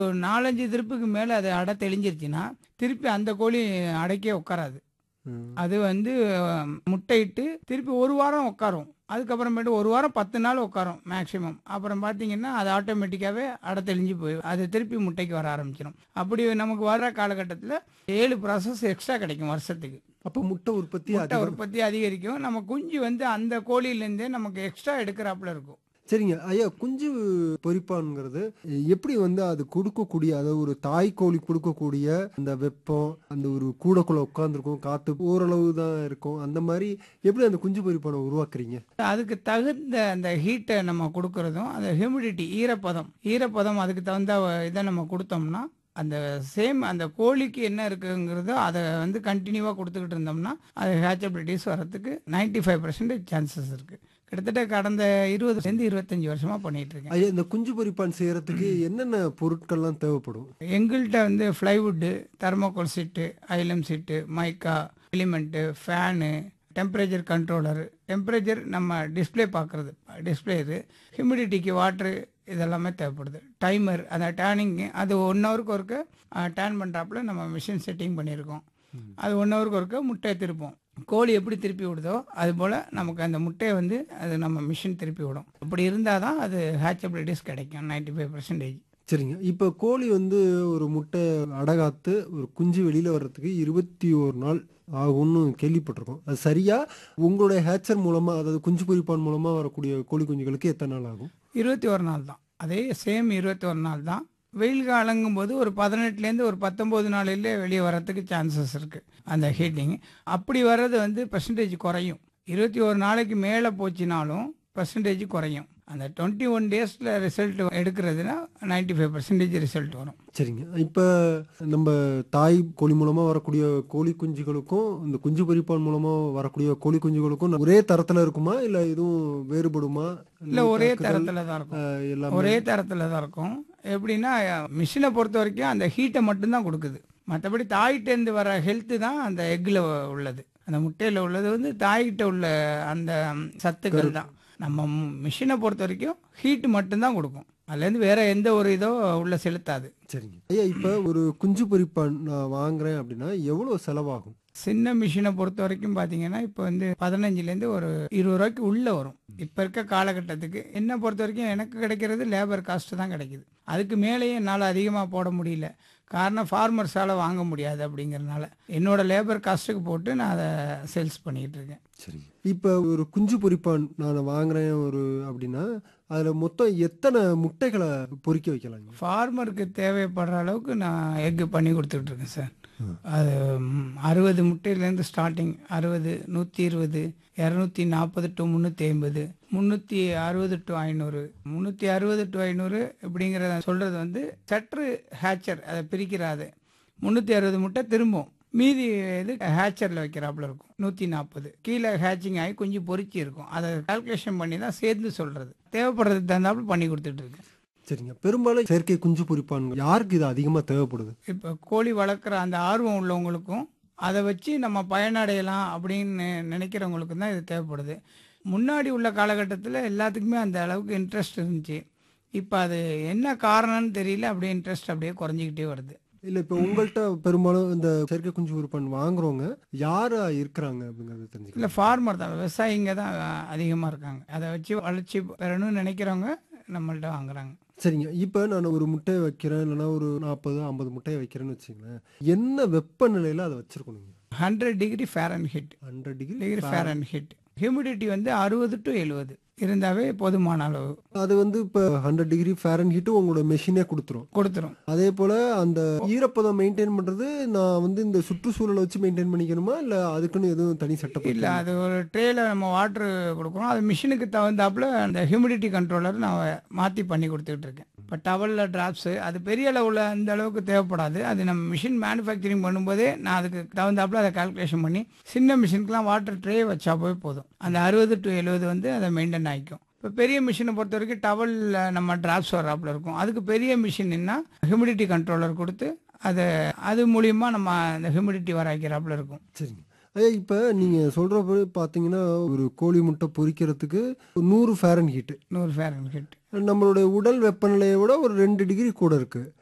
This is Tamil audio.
ஒரு நாலஞ்சு திருப்புக்கு மேலே அது அடை தெளிஞ்சிருச்சுன்னா திருப்பி அந்த கோழி அடைக்கே உட்காராது ம். அது வந்து அஹ், முட்டையிட்டு திருப்பி ஒரு வாரம் உட்காரும் அதுக்கப்புறமேட்டு ஒரு வாரம் பத்து நாள் உட்காரும் மேக்ஸிமம் அப்புறம் பார்த்தீங்கன்னா அது ஆட்டோமேட்டிக்காகவே அடை தெளிஞ்சு போய் அது திருப்பி முட்டைக்கு வர ஆரம்பிச்சிடும் அப்படி நமக்கு வர்ற காலகட்டத்தில் ஏழு ப்ராசஸ் எக்ஸ்ட்ரா கிடைக்கும் வருஷத்துக்கு அப்போ முட்டை உற்பத்தி முட்டை அதிகம் உற்பத்தி அதிகரிக்கும் நம்ம குஞ்சு வந்து அந்த கோழியிலேருந்தே நமக்கு எக்ஸ்ட்ரா எடுக்கிறாப்புல இருக்கும் சரிங்க ஐயா குஞ்சு பொரிப்பான்ங்கிறது எப்படி வந்து அது கொடுக்கக்கூடிய அதாவது ஒரு தாய் கோழி கொடுக்கக்கூடிய அந்த வெப்பம் அந்த ஒரு கூடக்குள்ள உட்காந்துருக்கும் காத்து ஓரளவு தான் இருக்கும் அந்த மாதிரி எப்படி அந்த குஞ்சு பொரிப்பானை உருவாக்குறீங்க அதுக்கு தகுந்த அந்த ஹீட்டை நம்ம கொடுக்கறதும் அந்த ஹியூமிடிட்டி ஈரப்பதம் ஈரப்பதம் அதுக்கு தகுந்த இதை நம்ம கொடுத்தோம்னா அந்த சேம் அந்த கோழிக்கு என்ன இருக்குங்கிறதோ அதை வந்து கண்டினியூவாக கொடுத்துக்கிட்டு இருந்தோம்னா அது ஹேச்சபிலிட்டிஸ் வரத்துக்கு 95% ஃபைவ் பர்சன்டேஜ் சான்சஸ் இருக்குது கிட்டத்தட்ட கடந்த இருபதுலேருந்து இருபத்தஞ்சி வருஷமாக பண்ணிகிட்டு இருக்கேன் ஐயா இந்த குஞ்சு பொரிப்பான் செய்யறதுக்கு என்னென்ன பொருட்கள்லாம் தேவைப்படும் எங்கள்கிட்ட வந்து ஃப்ளைவுட்டு தெர்மோகோல் சீட்டு ஐலம் sheet mica element fan temperature controller temperature நம்ம டிஸ்ப்ளே பார்க்குறது டிஸ்ப்ளே இது ஹியூமிடிட்டிக்கு வாட்ரு இதெல்லாமே தேவைப்படுது டைமர் அந்த டேனிங் அது ஒன் ஹவருக்கு ஒருக்க டேன் பண்ணுறாப்புல நம்ம மிஷின் செட்டிங் பண்ணியிருக்கோம் அது ஒன் ஹவருக்கு ஒருக்க முட்டையை திருப்போம் கோழி எப்படி திருப்பி விடுதோ அது போல் நமக்கு அந்த முட்டையை வந்து அது நம்ம மிஷின் திருப்பி விடும் அப்படி இருந்தால் தான் அது ஹேச்சபிலிட்டிஸ் கிடைக்கும் 95% ஃபைவ் பர்சன்டேஜ் சரிங்க இப்போ கோழி வந்து ஒரு முட்டை அடகாத்து ஒரு குஞ்சு வெளியில வர்றதுக்கு இருபத்தி ஒரு நாள் ஆகும்னு கேள்விப்பட்டிருக்கோம் அது சரியா உங்களுடைய ஹேச்சர் மூலமா அதாவது குஞ்சு பொரிப்பான் மூலமா வரக்கூடிய கோழி குஞ்சுகளுக்கு எத்தனை நாள் ஆகும் இருபத்தி ஒரு நாள் தான் அதே சேம் இருபத்தி ஒரு நாள் தான் வெயில் காலங்கும் போது ஒரு பதினெட்டுலேருந்து ஒரு பத்தொம்போது நாளிலே வெளியே வரத்துக்கு சான்சஸ் இருக்குது அந்த ஹீட்டிங் அப்படி வர்றது வந்து பர்சன்டேஜ் குறையும் இருபத்தி ஒரு நாளைக்கு மேலே போச்சுனாலும் பர்சன்டேஜ் குறையும் அந்த டுவெண்ட்டி ஒன் டேஸில் ரிசல்ட் எடுக்கிறதுனா 95% ஃபைவ் பர்சன்டேஜ் ரிசல்ட் வரும் சரிங்க இப்போ நம்ம தாய் கோழி மூலமா வரக்கூடிய கோழி குஞ்சுகளுக்கும் இந்த குஞ்சு பொரிப்பான் மூலமா வரக்கூடிய கோழி குஞ்சுகளுக்கும் ஒரே தரத்துல இருக்குமா இல்ல எதுவும் வேறுபடுமா இல்லை ஒரே தாக்குதல், தரத்தில் தான் இருக்கும் அஹ், எல்லாமே ஒரே தரத்தில் தான் இருக்கும் எப்படின்னா மிஷினை பொறுத்த வரைக்கும் அந்த ஹீட்டை மட்டும்தான் கொடுக்குது மற்றபடி தாயிட்டேருந்து வர ஹெல்த்து தான் அந்த எக்கில் உள்ளது அந்த முட்டையில் உள்ளது வந்து தாய்கிட்ட உள்ள அந்த சத்துக்கள் தான் நம்ம மிஷினை பொறுத்த வரைக்கும் ஹீட் மட்டும்தான் கொடுக்கும் அதுலேருந்து வேற எந்த ஒரு இதோ உள்ள செலுத்தாது சரிங்க ஐயா இப்போ ஒரு குஞ்சு பொரிப்பான் நான் வாங்குறேன் அப்படின்னா எவ்வளவு செலவாகும் சின்ன மிஷினை பொறுத்த வரைக்கும் பார்த்தீங்கன்னா இப்போ வந்து பதினஞ்சுலேருந்து ஒரு இருபது ரூபாய்க்கு உள்ளே வரும் இப்போ இருக்க காலகட்டத்துக்கு என்னை பொறுத்த வரைக்கும் எனக்கு கிடைக்கிறது லேபர் காஸ்ட் தான் கிடைக்குது அதுக்கு மேலேயே என்னால் அதிகமாக போட முடியல காரணம் ஃபார்மர்ஸால் வாங்க முடியாது அப்படிங்கிறனால என்னோட லேபர் காஸ்ட்டுக்கு போட்டு நான் அதை சேல்ஸ் பண்ணிக்கிட்டு இருக்கேன் சரிங்க இப்போ ஒரு குஞ்சு பொரிப்பான் நான் வாங்குறேன் ஒரு அப்படின்னா அதில் மொத்தம் எத்தனை முட்டைகளை பொரிக்க வைக்கலாங்க ஃபார்மருக்கு தேவைப்படுற அளவுக்கு நான் எக்கு பண்ணி கொடுத்துட்டு இருக்கேன் சார் அது அறுபது முட்டையிலேருந்து ஸ்டார்டிங் அறுபது நூற்றி இருபது இரநூத்தி நாற்பது டு முந்நூற்றி ஐம்பது முந்நூற்றி அறுபது டு ஐநூறு முந்நூற்றி அறுபது டு ஐநூறு இப்படிங்கிறத சொல்கிறது வந்து சற்று ஹேச்சர் அதை பிரிக்கிறாது முந்நூற்றி அறுபது முட்டை திரும்பும் மீதி இது ஹேச்சரில் வைக்கிறாப்புல இருக்கும் நூற்றி நாற்பது கீழே ஹேச்சிங் ஆகி கொஞ்சம் பொறிச்சி இருக்கும் அதை கால்குலேஷன் பண்ணி தான் சேர்ந்து சொல்கிறது தேவைப்படுறதுக்கு தகுந்தாப்புல பண்ணி கொடுத்துட்டு இருக்கேன் சரிங்க பெரும்பாலும் செயற்கை குஞ்சு பொரிப்பான் யாருக்கு இது அதிகமாக தேவைப்படுது இப்போ கோழி வளர்க்குற அந்த ஆர்வம் உள்ளவங்களுக்கும் அதை வச்சு நம்ம பயனடையலாம் அப்படின்னு நினைக்கிறவங்களுக்கு தான் இது தேவைப்படுது முன்னாடி உள்ள காலகட்டத்தில் எல்லாத்துக்குமே அந்த அளவுக்கு இன்ட்ரெஸ்ட் இருந்துச்சு இப்போ அது என்ன காரணம்னு தெரியல அப்படியே இன்ட்ரெஸ்ட் அப்படியே குறைஞ்சிக்கிட்டே வருது இல்லை இப்போ உங்கள்கிட்ட பெரும்பாலும் இந்த செயற்கை குஞ்சு பொரிப்பான் வாங்குறவங்க யாரா இருக்கிறாங்க அப்படிங்கிறது இல்லை தெரிஞ்சுக்கலாம் ஃபார்மர் தான் விவசாயிங்க தான் அதிகமாக இருக்காங்க அதை வச்சு வளர்ச்சி பெறணும்னு நினைக்கிறவங்க நம்மள்ட்ட வாங்குறாங்க சரிங்க இப்போ நான் ஒரு முட்டையை வைக்கிறேன் இல்லைன்னா ஒரு நாற்பது ஐம்பது முட்டையை வைக்கிறேன்னு வச்சுங்களேன் என்ன வெப்பநிலையில் அதை வச்சிருக்கணுங்க hundred degree Fahrenheit hundred degree degree Fahrenheit humidity வந்து அறுபது டு எழுபது இருந்தாவே போதுமான அளவு அது வந்து இப்போ ஹண்ட்ரட் டிகிரி ஃபேரன் ஹீட்டு உங்களோட மெஷினே கொடுத்துரும் கொடுத்துரும் அதே போல் அந்த ஈரப்பதம் மெயின்டைன் பண்ணுறது நான் வந்து இந்த சுற்றுச்சூழலை வச்சு மெயின்டைன் பண்ணிக்கணுமா இல்லை அதுக்குன்னு எதுவும் தனி சட்டம் இல்லை அது ஒரு ட்ரேல நம்ம வாட்ரு கொடுக்குறோம் அது மிஷினுக்கு தகுந்தாப்புல அந்த ஹியூமிடிட்டி கண்ட்ரோலர் நான் மாற்றி பண்ணி கொடுத்துக்கிட்டு இருக்கேன் இப்போ டவலில் ட்ராப்ஸு அது பெரிய அளவில் அந்த அளவுக்கு தேவைப்படாது அது நம்ம மிஷின் மேனுஃபேக்சரிங் பண்ணும்போதே நான் அதுக்கு தகுந்தாப்புல அதை கால்குலேஷன் பண்ணி சின்ன மிஷினுக்குலாம் வாட்டர் ட்ரே வச்சா போய் போதும் அந்த அறுபது டு எழுபது வந்து அதை மெயின்டைன் ஆகிக்கும் இப்போ பெரிய மிஷினை பொறுத்த வரைக்கும் டவலில் நம்ம டிராப்ஸ் வர்றாப்புல இருக்கும் அதுக்கு பெரிய மிஷின்னா ஹியூமிடிட்டி கண்ட்ரோலர் கொடுத்து அதை அது மூலியமா நம்ம அந்த ஹியூமிடிட்டி வர வைக்கிறாப்புல இருக்கும் சரிங்க ஐயா இப்போ நீங்கள் சொல்கிறப்ப பார்த்தீங்கன்னா ஒரு கோழி முட்டை பொரிக்கிறதுக்கு நூறு ஃபேரன் ஹீட்டு நூறு ஃபேரன் ஹிட் நம்மளுடைய உடல் வெப்பநிலையை விட ஒரு ரெண்டு டிகிரி கூட இருக்குது